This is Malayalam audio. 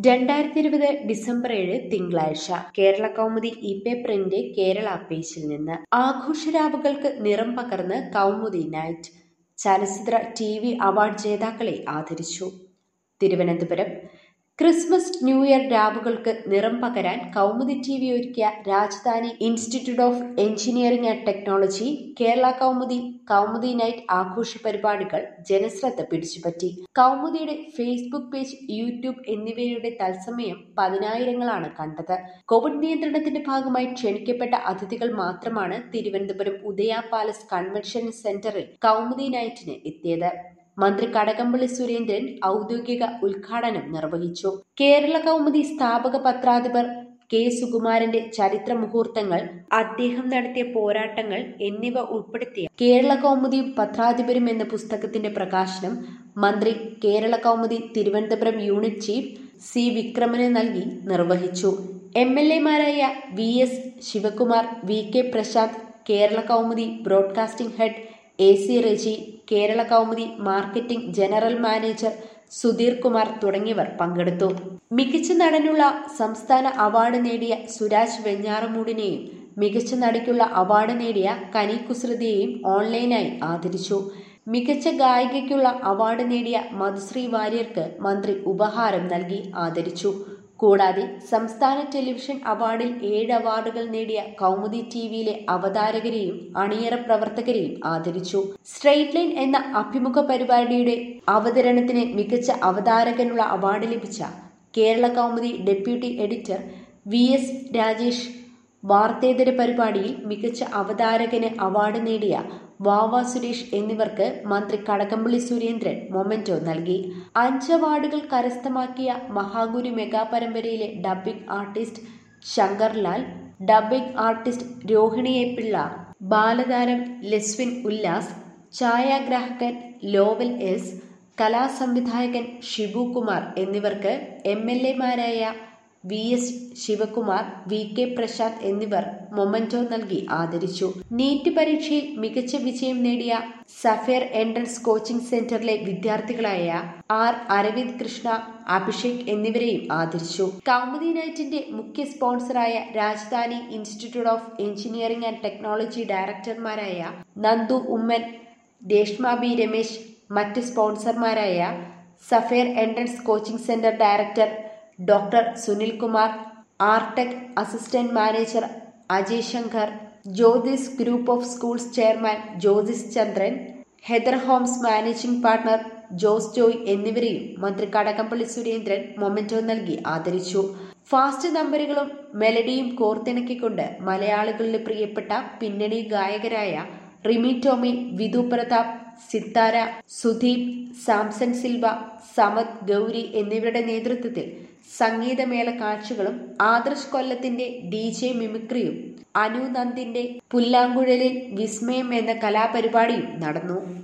രണ്ടായിരത്തി ഇരുപത് ഡിസംബർ ഏഴ് തിങ്കളാഴ്ച കേരള കൗമുദി ഇ പേപ്പറിന്റെ കേരള പേജിൽ നിന്ന് ആഘോഷരാവുകൾക്ക് നിറം പകർന്ന് കൗമുദി നൈറ്റ് ചലച്ചിത്ര ടി വി അവാർഡ് ജേതാക്കളെ ആദരിച്ചു തിരുവനന്തപുരം ക്രിസ്മസ് ന്യൂ ഇയർ രാവുകൾക്ക് നിറം പകരാൻ കൗമുദി ടി വി ഒരുക്കിയ Rajadhani institute of engineering and technology Kerala Kaumudi Kaumudi night ആഘോഷ പരിപാടികൾ ജനശ്രദ്ധ പിടിച്ചുപറ്റി കൗമുദിയുടെ ഫേസ്ബുക്ക് പേജ് യൂട്യൂബ് എന്നിവയുടെ തത്സമയം പതിനായിരങ്ങളാണ് കണ്ടത് കോവിഡ് നിയന്ത്രണത്തിന്റെ ഭാഗമായി ക്ഷണിക്കപ്പെട്ട അതിഥികൾ മാത്രമാണ് തിരുവനന്തപുരം ഉദയ പാലസ് കൺവെൻഷൻ സെന്ററിൽ കൗമുദി നൈറ്റിന് എത്തിയത് മന്ത്രി കടകംപള്ളി സുരേന്ദ്രൻ ഔദ്യോഗിക ഉദ്ഘാടനം നിർവഹിച്ചു കേരള കൗമുദി സ്ഥാപക പത്രാധിപർ കെ സുകുമാരന്റെ ചരിത്ര മുഹൂർത്തങ്ങൾ അദ്ദേഹം നടത്തിയ പോരാട്ടങ്ങൾ എന്നിവ ഉൾപ്പെടുത്തിയ കേരള കൗമുദിയും പത്രാധിപരും എന്ന പുസ്തകത്തിന്റെ പ്രകാശനം മന്ത്രി Kerala Kaumudi Thiruvananthapuram unit chief C വിക്രമന് നൽകി നിർവഹിച്ചു എം എൽ എമാരായ V S Sivakumar V K Prasanth Kerala Kaumudi broadcasting head A C Reji Kerala Kaumudi marketing general manager Sudheer Kumar തുടങ്ങിയവർ പങ്കെടുത്തു മികച്ച നടനുള്ള സംസ്ഥാന അവാർഡ് നേടിയ സുരാജ് വെഞ്ഞാറമൂടിനെയും മികച്ച നടിക്കുള്ള അവാർഡ് നേടിയ കനി കുസൃതിയെയും ഓൺലൈനായി ആദരിച്ചു മികച്ച ഗായികയ്ക്കുള്ള അവാർഡ് നേടിയ മധുശ്രീ വാര്യർക്ക് മന്ത്രി ഉപഹാരം നൽകി ആദരിച്ചു കൂടാതെ സംസ്ഥാന ടെലിവിഷൻ അവാർഡിൽ ഏഴ് അവാർഡുകൾ നേടിയ കൗമുദി ടി വിയിലെ അവതാരകരെയും അണിയറ പ്രവർത്തകരെയും ആദരിച്ചു സ്ട്രെയിറ്റ് ലൈൻ എന്ന അഭിമുഖ പരിപാടിയുടെ അവതരണത്തിന് മികച്ച അവതാരകനുള്ള അവാർഡ് ലഭിച്ച Kerala Kaumudi deputy editor V S Rajesh വാർത്തേതര പരിപാടിയിൽ മികച്ച അവതാരകന് അവാർഡ് നേടിയ വാവ സുരേഷ് എന്നിവർക്ക് മന്ത്രി കടകംപള്ളി സുരേന്ദ്രൻ മൊമെന്റോ നൽകി അഞ്ച് അവാർഡുകൾ കരസ്ഥമാക്കിയ മഹാഗുരു മെഗാ പരമ്പരയിലെ dubbing artist Sankarlal dubbing artist രോഹിണിയെ പിള്ള ബാലതാരം ലെസ്വിൻ ഉല്ലാസ് ഛായാഗ്രാഹകൻ ലോവൽ എസ് കലാസംവിധായകൻ ഷിബു കുമാർ എന്നിവർക്ക് എം എൽ എമാരായ V S Sivakumar V K Prasanth എന്നിവർ മൊമന്റോ നൽകി ആദരിച്ചു നീറ്റ് പരീക്ഷയിൽ മികച്ച വിജയം നേടിയ സഫേർ എൻട്രൻസ് കോച്ചിംഗ് സെന്ററിലെ വിദ്യാർത്ഥികളായ ആർ അരവിന്ദ് കൃഷ്ണ അഭിഷേക് എന്നിവരെയും ആദരിച്ചു കൗമുദി നൈറ്റിന്റെ മുഖ്യ സ്പോൺസറായ Rajadhani institute of engineering and technology ഡയറക്ടർമാരായ നന്ദു ഉമ്മൻ രേഷ്മ ബി രമേശ് മറ്റ് സ്പോൺസർമാരായ Sapphire entrance coaching centre director doctor Sunil Kumar Artech assistant manager Ajay Shankar Jyothis group of schools chairman Jyothis Chandran Heather Homes managing partner Jose Joy എന്നിവരെയും മന്ത്രി കടകംപള്ളി സുരേന്ദ്രൻ മൊമെന്റോ നൽകി ആദരിച്ചു ഫാസ്റ്റ് നമ്പറുകളും മെലഡിയും കോർത്തിണക്കിക്കൊണ്ട് മലയാളികളുടെ പ്രിയപ്പെട്ട പിന്നണി ഗായകരായ റിമി ടോമി വിധു പ്രതാപ് സിത്താര സുദീപ് സാംസൺ സിൽവ സമത് ഗൗരി എന്നിവരുടെ നേതൃത്വത്തിൽ സംഗീതമേള കാഴ്ചകളും ആദർശ് കൊല്ലത്തിന്റെ ഡി ജെ മിമിക്രിയും അനു നന്ദിന്റെ പുല്ലാങ്കുഴലിൽ വിസ്മയം എന്ന കലാപരിപാടിയും നടന്നു